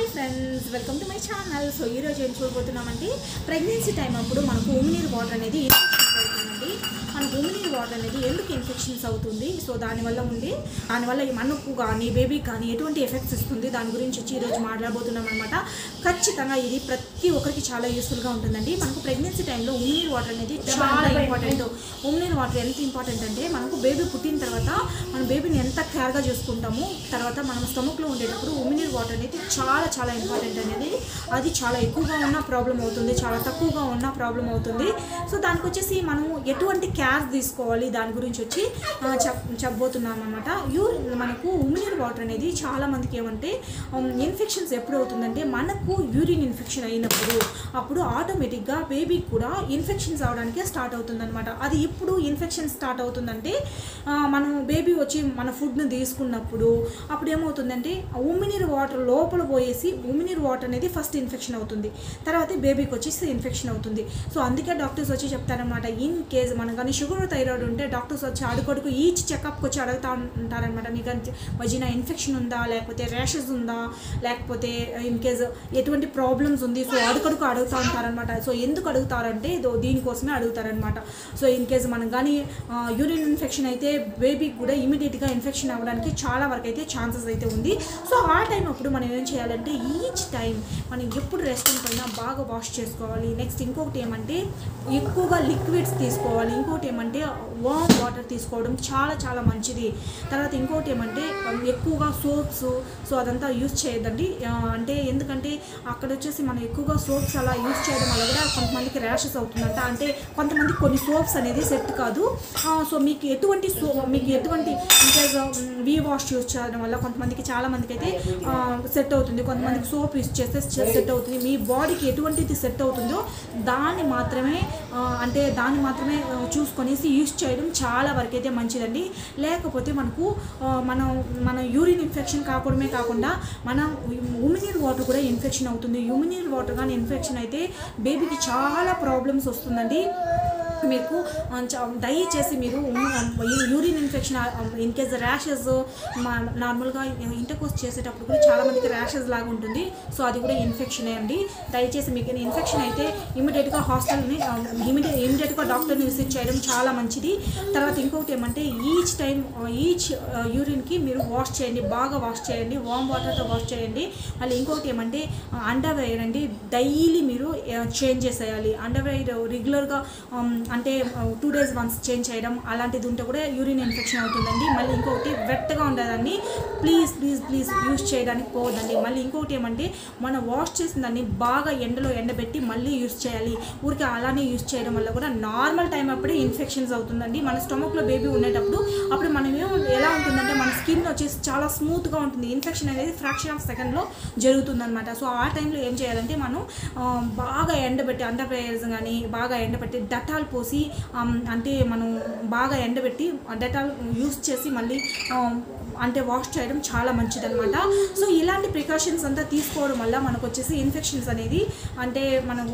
friends welcome to my channel so ఈరోజు ఏం చూడబోతున్నామంటే pregnancy time అప్పుడు మనకు ఉమినీరు వాటర్ అనేది ఇన్ఫెక్షన్స్ అవుతుందండి మనకు ఉమినీరు వాటర్ అనేది ఎందుకు ఇన్ఫెక్షన్స్ అవుతుంది సో దానివల్ల ఉంది దానివల్ల ఈ మనకు కానీ బేబీకి కానీ ఎటువంటి ఎఫెక్ట్స్ ఇస్తుంది దాని గురించి వచ్చి ఈరోజు మాట్లాడబోతున్నాం అనమాట ఖచ్చితంగా ఇది ప్రతి ఒక్కరికి చాలా యూస్ఫుల్గా ఉంటుందండి మనకు ప్రెగ్నెన్సీ టైంలో ఉమినీరు వాటర్ అనేది చాలా ఇంపార్టెంట్ ఉమినీరు వాటర్ ఎంత ఇంపార్టెంట్ అంటే మనకు బేబీ పుట్టిన తర్వాత మన బేబీని ఎంత కేర్గా చూసుకుంటాము తర్వాత మనం స్టమక్లో ఉండేటప్పుడు ఉమినీరు వాటర్ అనేది చాలా చాలా ఇంపార్టెంట్ అనేది అది చాలా ఎక్కువగా ఉన్న ప్రాబ్లం అవుతుంది చాలా తక్కువగా ఉన్న ప్రాబ్లం అవుతుంది సో దానికి వచ్చేసి మనం ఎటువంటి కేర్ తీసుకోవాలి దాని గురించి వచ్చి ఆ, చెప్ చెప్పబోతున్నాం అనమాట యూర్ మనకు ఉమినీరు వాటర్ అనేది చాలా మందికి ఏమంటే ఇన్ఫెక్షన్స్ ఎప్పుడు అవుతుందంటే మనకు యూరిన్ ఇన్ఫెక్షన్ అయినప్పుడు అప్పుడు ఆటోమేటిక్గా బేబీకి కూడా ఇన్ఫెక్షన్స్ అవడానికి స్టార్ట్ అవుతుందన్నమాట అది ఇప్పుడు ఇన్ఫెక్షన్ స్టార్ట్ అవుతుందంటే ఆ, మనం బేబీ వచ్చి మన ఫుడ్ని తీసుకున్నప్పుడు అప్పుడు ఏమవుతుందంటే ఉమ్మినీరు వాటర్ లోపల పోయేసి ఉమ్మినీరు వాటర్ అనేది ఫస్ట్ ఇన్ఫెక్షన్ అవుతుంది తర్వాత బేబీకి వచ్చేసి ఇన్ఫెక్షన్ అవుతుంది సో అందుకే డాక్టర్స్ వచ్చి చెప్తారనమాట ఇన్ కేస్ మనకు కానీ షుగర్ థైరాయిడ్ ఉంటే డాక్టర్స్ వచ్చి అడుగడుగు ఈచ్ చెకప్కి వచ్చి అడుగుతా ఉంటారనమాట మీకు వజిన ఇన్ఫెక్షన్ ఉందా లేకపోతే ర్యాషెస్ ఉందా లేకపోతే ఇన్ కేస్ ఎటువంటి ప్రాబ్లమ్స్ ఉంది సో అడుగడుగు అడుగుతూ ఉంటారనమాట సో ఎందుకు అడుగుతారంటే ఇదో దీనికోసమే అడుగుతారనమాట సో ఇన్ కేస్ మనం కానీ యూరిన్ ఇన్ఫెక్షన్ అయితే బేబీకి కూడా ఇమీడియట్గా ఇన్ఫెక్షన్ అవ్వడానికి చాలా వరకు అయితే ఛాన్సెస్ అయితే ఉంది సో ఆ టైం అప్పుడు మనం ఏం చేయాలంటే ఈచ్ టైం మనం ఎప్పుడు రెస్టారెంట్ అయినా బాగా వాష్ చేసుకోవాలి నెక్స్ట్ ఇంకొకటి ఏమంటే ఎక్కువగా లిక్విడ్స్ తీసుకోవాలి ఇంకోటి ఏమంటే వామ్ వాటర్ తీసుకోవడం చాలా చాలా మంచిది తర్వాత ఇంకోటి ఏమంటే um, ఎక్కువగా సోప్స్ సో అదంతా యూస్ చేయొద్దండి ఆ, అంటే ఎందుకంటే అక్కడ వచ్చేసి మనం ఎక్కువగా సోప్స్ అలా యూస్ చేయడం వల్ల కూడా కొంతమందికి ర్యాషెస్ అవుతుందంట అంటే కొంతమంది కొన్ని సోప్స్ అనేది సెట్ కాదు ఆ, సో మీకు ఎటువంటి సో మీకు ఎటువంటి ఇంకేజ్ వీ వాష్ యూస్ చేయడం వల్ల కొంతమందికి చాలా మందికి అయితే సెట్ అవుతుంది కొంతమందికి సోప్ యూస్ చేస్తే సెట్ అవుతుంది మీ బాడీకి ఎటువంటిది సెట్ అవుతుందో దాన్ని మాత్రమే ఆ, అంటే దాన్ని మాత్రమే ఆ, చూసుకొనేసి యూస్ చేయడం చాలా వరకు అయితే మంచిదండి లేకపోతే మనకు ఆ, మనం మన యూరిన్ ఇన్ఫెక్షన్ కాకూడమే కాకుండా మన ఉమినీర్ వాటర్ కూడా ఇన్ఫెక్షన్ అవుతుంది యూమినీర్ వాటర్ కానీ ఇన్ఫెక్షన్ అయితే బేబీకి చాలా ప్రాబ్లమ్స్ వస్తుందండి మీకు ఆ, చ- దయచేసి మీరు urine infection in case rashes నార్మల్గా ఇంటర్కోర్స్ చేసేటప్పుడు కూడా చాలా మందికి ర్యాషెస్ లాగా ఉంటుంది సో అది కూడా ఇన్ఫెక్షనే అండి దయచేసి మీకు ఇన్ఫెక్షన్ అయితే ఇమీడియట్గా హాస్టల్ని ఇమీడియట్ ఇమీడియట్గా డాక్టర్ని విజిట్ చేయడం చాలా మంచిది తర్వాత ఇంకొకటి ఏమంటే ఈచ్ టైం ఈచ్ యూరిన్కి మీరు వాష్ చేయండి బాగా వాష్ చేయండి వామ్ వాటర్తో వాష్ చేయండి మళ్ళీ ఇంకొకటి ఏమంటే అండర్వేర్ అండి డైలీ మీరు చేంజ్ చేసేయాలి అండర్వేర్ రెగ్యులర్గా అంటే టూ డేస్ వన్స్ చేంజ్ చేయడం అలాంటిది ఉంటే కూడా యూరిన్ ఇన్ఫెక్షన్ అవుతుందండి మళ్ళీ ఇంకొకటి వెట్టగా ఉండేదాన్ని ప్లీజ్ ప్లీజ్ ప్లీజ్ యూస్ చేయడానికి పోవద్దండి మళ్ళీ ఇంకొకటి ఏమంటే మనం వాష్ చేసిన దాన్ని బాగా ఎండలో ఎండబెట్టి మళ్ళీ యూస్ చేయాలి ఊరికి అలానే యూస్ చేయడం వల్ల కూడా నార్మల్ టైం అప్పుడే ఇన్ఫెక్షన్స్ అవుతుందండి మన స్టమక్లో బేబీ ఉండేటప్పుడు అప్పుడు మనం ఏం ఎలా ఉంటుందంటే మన స్కిన్ వచ్చేసి చాలా స్మూత్గా ఉంటుంది ఇన్ఫెక్షన్ అనేది ఫ్రాక్షన్ ఆఫ్ సెకండ్లో జరుగుతుందన్నమాట సో ఆ టైంలో ఏం చేయాలంటే మనం ఆ, బాగా ఎండబెట్టి అండర్ ప్రేయర్స్ కానీ బాగా ఎండబెట్టి డటాల్ పోసి ఆమ్, అంటే మనం బాగా ఎండబెట్టి డటాల్ యూస్ చేసి మళ్ళీ ఆ, అంటే వాష్ చేయడం చాలా మంచిదన్నమాట సో ఇలాంటి ప్రికాషన్స్ అంతా తీసుకోవడం వల్ల మనకు వచ్చేసి ఇన్ఫెక్షన్స్ అనేది అంటే మనకు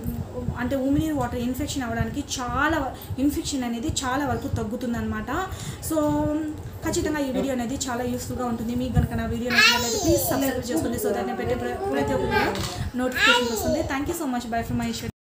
అంటే ఉమినీర్ వాటర్ ఇన్ఫెక్షన్ అవ్వడానికి చాలా ఇన్ఫెక్షన్ అనేది చాలా వరకు తగ్గుతుందన్నమాట సో ఖచ్చితంగా ఈ వీడియో అనేది చాలా యూస్ఫుల్గా ఉంటుంది మీకు కనుక నా వీడియో నచ్చినట్లయితే ప్లీజ్ సబ్స్క్రైబ్ చేసుకోండి సో దాన్ని పెట్టే ప్ర- ప్రతి ఒక్క నోటిఫికేషన్ వస్తుంది thank you so much bye from my